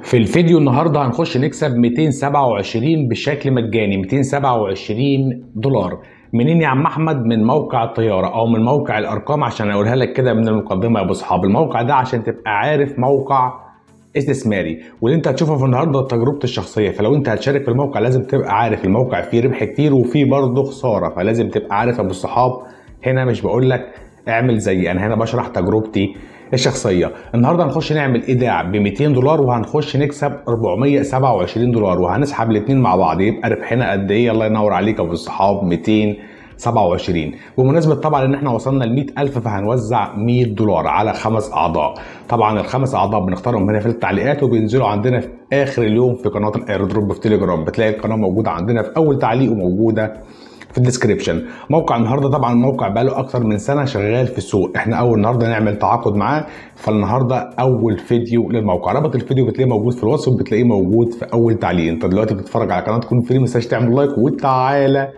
في الفيديو النهارده هنخش نكسب 227 بشكل مجاني 227 دولار منين يا عم احمد من موقع الطياره او من موقع الارقام عشان اقولها لك كده من المقدمه يا ابو اصحاب الموقع ده عشان تبقى عارف موقع استثماري واللي انت هتشوفه في النهارده تجربتي الشخصيه فلو انت هتشارك في الموقع لازم تبقى عارف الموقع فيه ربح كتير وفيه برضه خساره فلازم تبقى عارف يا ابو الصحاب هنا مش بقول لك اعمل زيي انا هنا بشرح تجربتي الشخصيه النهارده هنخش نعمل ايداع ب 200 دولار وهنخش نكسب 427 دولار وهنسحب الاثنين مع بعض يبقى ربحنا قد ايه الله ينور عليك يا ابو الصحاب 227 بمناسبه طبعا ان احنا وصلنا ل 100000 فهنوزع 100 دولار على خمس اعضاء طبعا الخمس اعضاء بنختارهم هنا في التعليقات وبينزلوا عندنا في اخر اليوم في قناه الايردروب في تليجرام بتلاقي القناه موجوده عندنا في اول تعليق وموجوده في الديسكريبشن موقع النهارده طبعا الموقع بقاله اكتر من سنه شغال في السوق احنا اول النهارده نعمل تعاقد معاه فالنهارده اول فيديو للموقع رابط الفيديو بتلاقيه موجود في الوصف بتلاقيه موجود في اول تعليق انت دلوقتي بتتفرج على قناه تكون فري مساج تعمل لايك وتعالى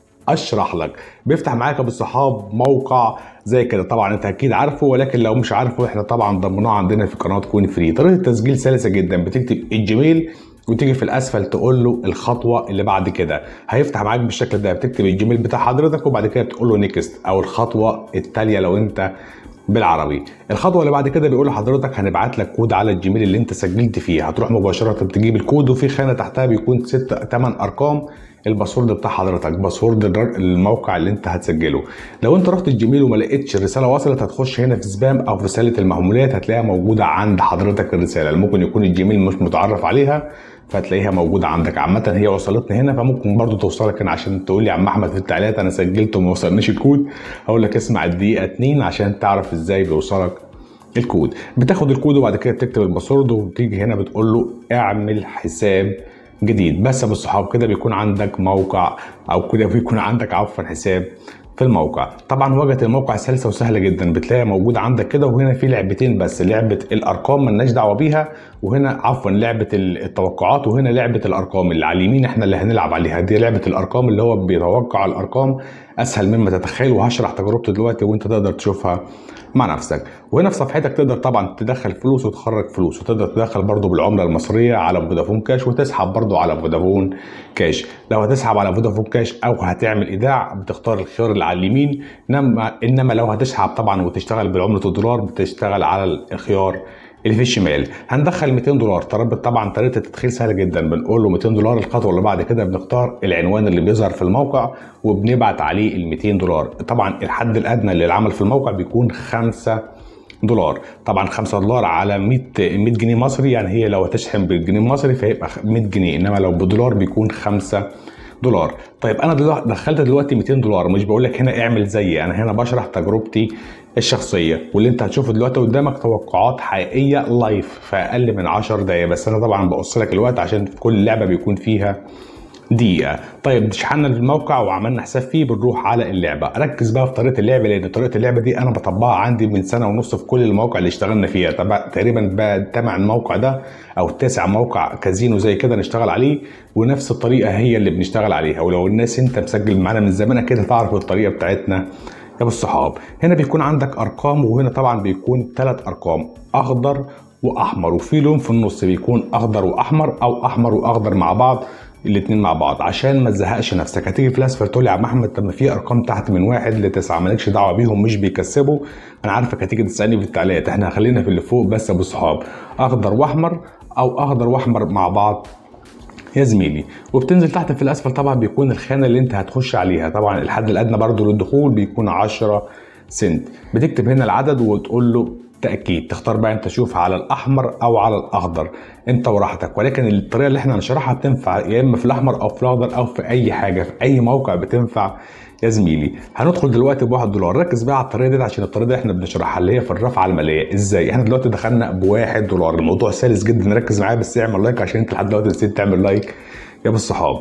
اشرح لك بيفتح معاك بالصحاب موقع زي كده طبعا انت اكيد عارفه ولكن لو مش عارفه احنا طبعا ضمناه عندنا في قناه تكون فري طريقه التسجيل سلسه جدا بتكتب الجيميل وتيجي في الاسفل تقول له الخطوه اللي بعد كده هيفتح معاك بالشكل ده بتكتب الجيميل بتاع حضرتك وبعد كده تقول له نيكست او الخطوه التاليه لو انت بالعربي الخطوه اللي بعد كده بيقول لحضرتك هنبعت لك كود على الجيميل اللي انت سجلت فيه هتروح مباشره تجيب الكود وفي خانه تحتها بيكون ست 8 ارقام الباسورد بتاع حضرتك باسورد الموقع اللي انت هتسجله لو انت رحت الجيميل وما لقيتش الرساله وصلت هتخش هنا في سبام او في رساله المحمولات هتلاقيها موجوده عند حضرتك الرساله ممكن يكون الجيميل مش متعرف عليها فتلاقيها موجوده عندك عامه هي وصلتني هنا فممكن برضو توصلك هنا عشان تقول لي يا عم احمد في التعليقات انا سجلت وما وصلنيش الكود هقول لك اسمع الدقيقه 2 عشان تعرف ازاي بيوصلك الكود بتاخد الكود وبعد كده بتكتب الباسورد وتيجي هنا بتقول له اعمل حساب جديد بس يا بالصحاب كده بيكون عندك موقع او كده بيكون عندك عفوا حساب في الموقع طبعا واجهه الموقع سلسه وسهله جدا بتلاقيها موجوده عندك كده وهنا في لعبتين بس لعبه الارقام ملناش دعوه بيها وهنا عفوا لعبه التوقعات وهنا لعبه الارقام اللي على اليمين احنا اللي هنلعب عليها دي لعبه الارقام اللي هو بيتوقع الارقام اسهل مما تتخيل وهشرح تجربته دلوقتي وانت تقدر تشوفها مع نفسك وهنا في صفحتك تقدر طبعا تدخل فلوس وتخرج فلوس وتقدر تدخل برضو بالعمله المصريه على فودافون كاش وتسحب برضو على فودافون كاش لو هتسحب على فودافون كاش او هتعمل ايداع بتختار الخيار اللي على اليمين انما انما لو هتسحب طبعا وتشتغل بعمله الدولار بتشتغل على الخيار اللي في الشمال هندخل 200 دولار تربط طبعا طريقه التدخيل سهله جدا بنقول له 200 دولار الخطوه اللي بعد كده بنختار العنوان اللي بيظهر في الموقع وبنبعت عليه ال 200 دولار طبعا الحد الادنى للعمل في الموقع بيكون 5 دولار طبعا 5 دولار على 100 100 جنيه مصري يعني هي لو هتشحن بالجنيه المصري فيبقى 100 جنيه انما لو بدولار بيكون 5 دولار طيب انا دلوقتي دخلت دلوقتي 200 دولار مش بقول لك هنا اعمل زيي انا هنا بشرح تجربتي الشخصيه واللي انت هتشوفه دلوقتي قدامك توقعات حقيقيه لايف في اقل من 10 دقائق بس انا طبعا بقص لك الوقت عشان في كل لعبه بيكون فيها دقيقة طيب شحنا الموقع وعملنا حساب فيه بنروح على اللعبة ركز بقى في طريقة اللعبة لأن طريقة اللعبة دي أنا بطبقها عندي من سنة ونص في كل المواقع اللي اشتغلنا فيها تقريبا بقى تمع الموقع ده أو تسع موقع كازينو زي كده نشتغل عليه ونفس الطريقة هي اللي بنشتغل عليها ولو الناس أنت مسجل معانا من زمان كده تعرف الطريقة بتاعتنا يا ابو الصحاب هنا بيكون عندك ارقام وهنا طبعا بيكون ثلاث ارقام اخضر واحمر وفي لون في النص بيكون اخضر واحمر او احمر واخضر مع بعض الاثنين مع بعض عشان ما تزهقش نفسك هتيجي في الاسفل تقول لي يا عم احمد طب ما في ارقام تحت من واحد لتسعه مالكش دعوه بيهم مش بيكسبوا انا عارفك هتيجي تسالني في التعليقات احنا خلينا في اللي فوق بس يا ابو الصحاب اخضر واحمر او اخضر واحمر مع بعض يا زميلي وبتنزل تحت في الاسفل طبعا بيكون الخانه اللي انت هتخش عليها طبعا الحد الادنى برضو للدخول بيكون 10 سنت بتكتب هنا العدد وتقول له تاكيد تختار بقى انت شوف على الاحمر او على الاخضر انت وراحتك ولكن الطريقه اللي احنا هنشرحها بتنفع يا اما في الاحمر او في الاخضر او في اي حاجه في اي موقع بتنفع يا زميلي هندخل دلوقتي بواحد دولار ركز بقى على الطريقه دي عشان الطريقه دي احنا بنشرحها اللي هي في الرفعه الماليه ازاي احنا دلوقتي دخلنا بواحد دولار الموضوع سلس جدا ركز معايا بس اعمل لايك عشان انت لحد دلوقتي نسيت تعمل لايك يا بالصحاب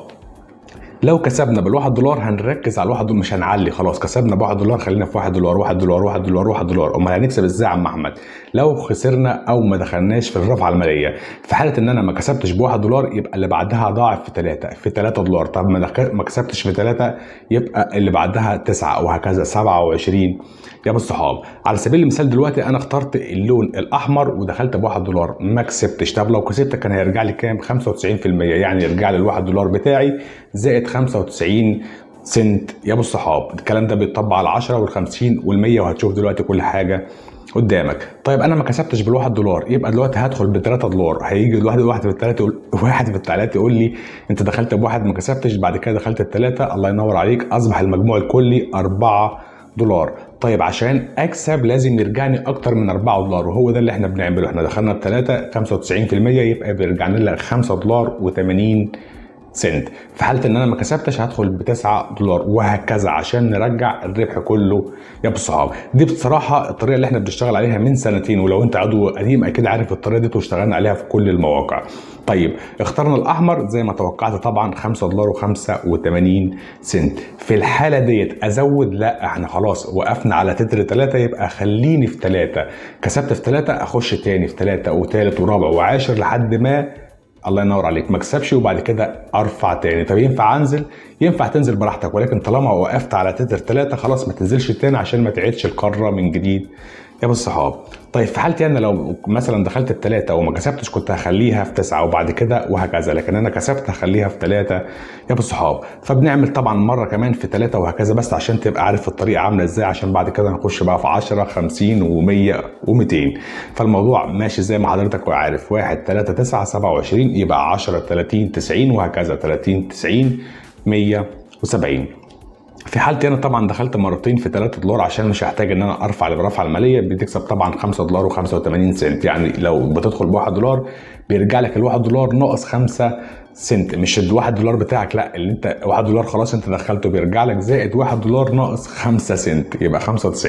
لو كسبنا بالواحد دولار هنركز على الواحد دولار مش هنعلي خلاص كسبنا بواحد دولار خلينا في واحد دولار واحد دولار واحد دولار واحد دولار امال هنكسب ازاي يا عم احمد لو خسرنا او ما دخلناش في الرفعه الماليه في حاله ان انا ما كسبتش ب 1 دولار يبقى اللي بعدها ضاعف في 3 في 3 دولار طب ما دخل- ما كسبتش في 3 يبقى اللي بعدها 9 وهكذا 27 يا ابو الصحاب على سبيل المثال دلوقتي انا اخترت اللون الاحمر ودخلت ب 1 دولار ما كسبتش طب لو كسبت كان هيرجع لي كام 95% يعني يرجع لي ال 1 دولار بتاعي زائد 95 سنت يا ابو الصحاب الكلام ده بيطبق على 10 وال 50 وال 100 وهتشوف دلوقتي كل حاجه قدامك طيب انا ما كسبتش بالواحد دولار يبقى دلوقتي هدخل ب 3 دولار هيجي الواحد واحد في الثلاثه يقول واحد في الثلاثه يقول لي انت دخلت بواحد ما كسبتش بعد كده دخلت الثلاثه الله ينور عليك اصبح المجموع الكلي 4 دولار طيب عشان اكسب لازم يرجعني اكتر من 4 دولار وهو ده اللي احنا بنعمله احنا دخلنا بثلاثه 95% يبقى بيرجع لنا 5 دولار و80 سنت في حاله ان انا ما كسبتش هدخل ب 9 دولار وهكذا عشان نرجع الربح كله يا ابو الصحاب دي بصراحه الطريقه اللي احنا بنشتغل عليها من سنتين ولو انت عضو قديم اكيد عارف الطريقه دي واشتغلنا عليها في كل المواقع طيب اخترنا الاحمر زي ما توقعت طبعا 5 دولار و85 سنت في الحاله ديت ازود لا احنا خلاص وقفنا على تتر 3 يبقى خليني في 3 كسبت في 3 اخش تاني في 3 وثالث ورابع وعاشر لحد ما الله ينور عليك ما اكسبش وبعد كده ارفع تاني طب ينفع انزل ينفع تنزل براحتك ولكن طالما وقفت على تتر ثلاثة خلاص ما تنزلش تاني عشان ما تعيدش القاره من جديد يا ابو الصحاب طيب في حالتي انا لو مثلا دخلت الثلاثة وما كسبتش كنت هخليها في تسعة وبعد كده وهكذا لكن انا كسبت هخليها في ثلاثة يا ابو الصحاب فبنعمل طبعا مرة كمان في ثلاثة وهكذا بس عشان تبقى عارف الطريقة عاملة ازاي عشان بعد كده نخش بقى في 10 50 و100 و200 فالموضوع ماشي زي ما حضرتك عارف 1 3 9 27 يبقى 10 30 90 وهكذا 30 90 170 في حالتي انا طبعا دخلت مرتين في 3 دولار عشان مش هحتاج ان انا ارفع الرفعه الماليه بتكسب طبعا 5 دولار و85 سنت يعني لو بتدخل ب 1 دولار بيرجع لك ال 1 دولار ناقص 5 سنت مش ال 1 دولار بتاعك لا اللي انت 1 دولار خلاص انت دخلته بيرجع لك زائد 1 دولار ناقص 5 سنت يبقى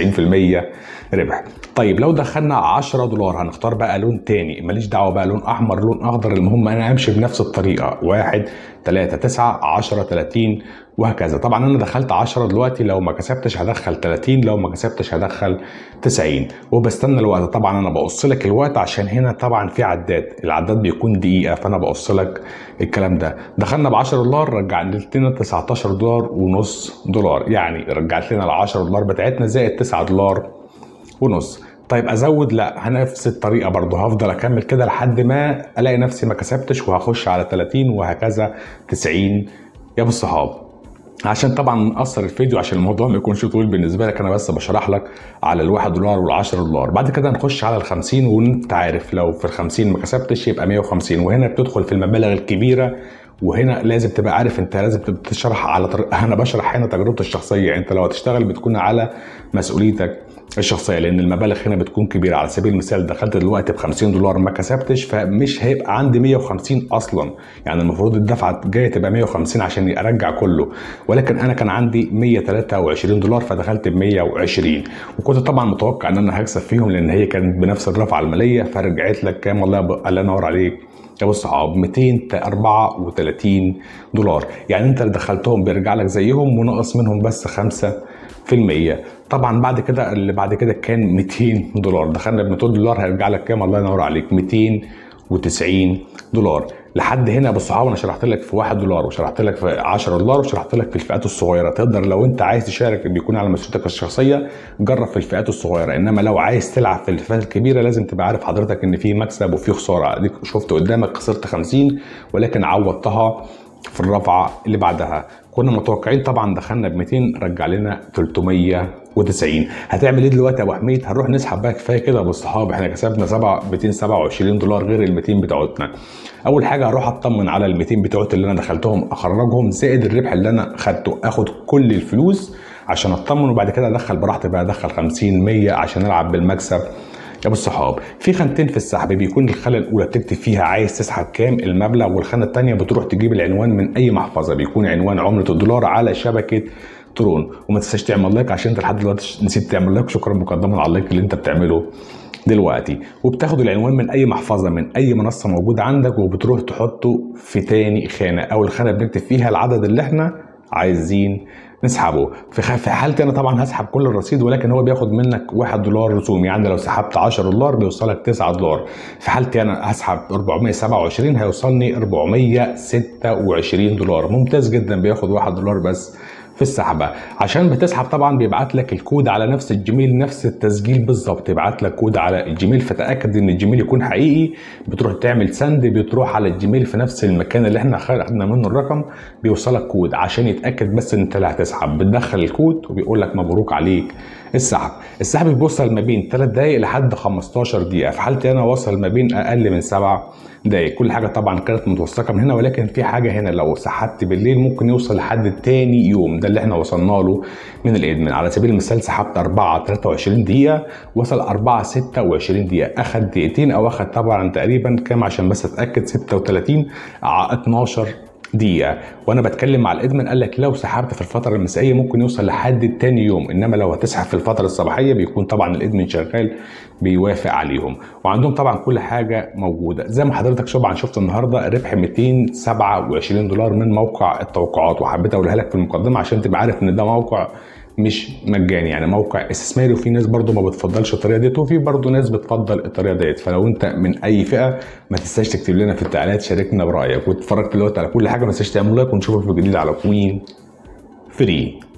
95% ربح طيب لو دخلنا 10 دولار هنختار بقى لون تاني ماليش دعوه بقى لون احمر لون اخضر المهم انا امشي بنفس الطريقه 1 3 9 10 30 وهكذا طبعا انا دخلت 10 دلوقتي لو ما كسبتش هدخل 30 لو ما كسبتش هدخل 90 وبستنى الوقت طبعا انا بقص لك الوقت عشان هنا طبعا في عداد العداد بيكون دقيقه فانا بقص لك الكلام ده دخلنا ب 10 دولار رجعت لنا 19 دولار ونص دولار يعني رجعت لنا ال 10 دولار بتاعتنا زائد 9 دولار ونص طيب ازود لا نفس الطريقه برضه هفضل اكمل كده لحد ما الاقي نفسي ما كسبتش وهخش على 30 وهكذا 90 يا ابو الصحاب عشان طبعا نقصر الفيديو عشان الموضوع ما يكونش طويل بالنسبه لك انا بس بشرح لك على الواحد دولار والعشرة دولار بعد كده نخش على الخمسين وانت عارف لو في الخمسين ما كسبتش يبقى 150 وهنا بتدخل في المبالغ الكبيره وهنا لازم تبقى عارف انت لازم تبقى تشرح على طر... انا بشرح هنا تجربتي الشخصيه انت لو هتشتغل بتكون على مسؤوليتك الشخصيه لان المبالغ هنا بتكون كبيره على سبيل المثال دخلت دلوقتي ب 50 دولار ما كسبتش فمش هيبقى عندي 150 اصلا يعني المفروض الدفعه الجايه تبقى 150 عشان ارجع كله ولكن انا كان عندي 123 دولار فدخلت ب 120 وكنت طبعا متوقع ان انا هكسب فيهم لان هي كانت بنفس الرفعه الماليه فرجعت لك كام والله الله ينور عليك يا ابو الصحاب 234 دولار يعني انت اللي دخلتهم بيرجع لك زيهم وناقص منهم بس 5 في المية طبعا بعد كده اللي بعد كده كان 200 دولار دخلنا ب 200 دولار هيرجع لك كام الله ينور عليك 290 دولار لحد هنا ابو الصحاب انا شرحت لك في 1 دولار وشرحت لك في 10 دولار وشرحت لك في الفئات الصغيره تقدر لو انت عايز تشارك بيكون على مسؤوليتك الشخصيه جرب في الفئات الصغيره انما لو عايز تلعب في الفئات الكبيره لازم تبقى عارف حضرتك ان في مكسب وفي خساره اديك شفت قدامك خسرت 50 ولكن عوضتها في الرفعه اللي بعدها كنا متوقعين طبعا دخلنا ب 200 رجع لنا 390 هتعمل ايه دلوقتي يا ابو حميد هنروح نسحب بقى كفايه كده يا ابو الصحاب احنا كسبنا 7 227 دولار غير ال 200 بتوعتنا اول حاجه هروح اطمن على ال 200 بتوعت اللي انا دخلتهم اخرجهم زائد الربح اللي انا خدته اخد كل الفلوس عشان اطمن وبعد كده ادخل براحتي بقى ادخل 50 100 عشان العب بالمكسب يا ابو الصحاب في خانتين في السحب بيكون الخانه الاولى بتكتب فيها عايز تسحب كام المبلغ والخانه الثانيه بتروح تجيب العنوان من اي محفظه بيكون عنوان عمله الدولار على شبكه ترون وما تنساش تعمل لايك عشان انت لحد دلوقتي نسيت تعمل لايك شكرا مقدما على اللايك اللي انت بتعمله دلوقتي وبتاخد العنوان من اي محفظه من اي منصه موجوده عندك وبتروح تحطه في تاني خانه اول خانه بنكتب فيها العدد اللي احنا عايزين نسحبه في خ- في حالتي انا طبعا هسحب كل الرصيد ولكن هو بياخد منك 1 دولار رسوم يعني لو سحبت 10 دولار بيوصلك 9 دولار في حالتي انا هسحب 427 هيوصلني 426 دولار ممتاز جدا بياخد 1 دولار بس في السحبه عشان بتسحب طبعا بيبعت لك الكود على نفس الجيميل نفس التسجيل بالظبط يبعت لك كود على الجيميل فتاكد ان الجيميل يكون حقيقي بتروح تعمل سند بتروح على الجيميل في نفس المكان اللي احنا خدنا منه الرقم بيوصلك كود عشان يتاكد بس ان انت اللي هتسحب بتدخل الكود وبيقول لك مبروك عليك السحب السحب بيوصل ما بين 3 دقائق لحد 15 دقيقه في حالتي انا وصل ما بين اقل من 7 دقائق كل حاجه طبعا كانت متوثقه من هنا ولكن في حاجه هنا لو سحبت بالليل ممكن يوصل لحد تاني يوم ده اللي احنا وصلنا له من الادمن على سبيل المثال سحبت 4 23 دقيقه وصل 4 26 دقيقه اخد دقيقتين او اخد طبعا تقريبا كام عشان بس اتاكد 36 ع 12 دقيقة وانا بتكلم مع الادمن قال لك لو سحبت في الفترة المسائية ممكن يوصل لحد تاني يوم انما لو هتسحب في الفترة الصباحية بيكون طبعا الادمن شغال بيوافق عليهم وعندهم طبعا كل حاجة موجودة زي ما حضرتك طبعا شفت النهاردة ربح 227 دولار من موقع التوقعات وحبيت اقولها لك في المقدمة عشان تبقى عارف ان ده موقع مش مجاني يعني موقع استثماري وفي ناس برضو ما بتفضلش الطريقه ديت وفي برضو ناس بتفضل الطريقه ديت فلو انت من اي فئه ما تنساش تكتب لنا في التعليقات شاركنا برايك واتفرجت دلوقتي على كل حاجه ما تنساش تعمل لايك ونشوفك في جديد على كوين فري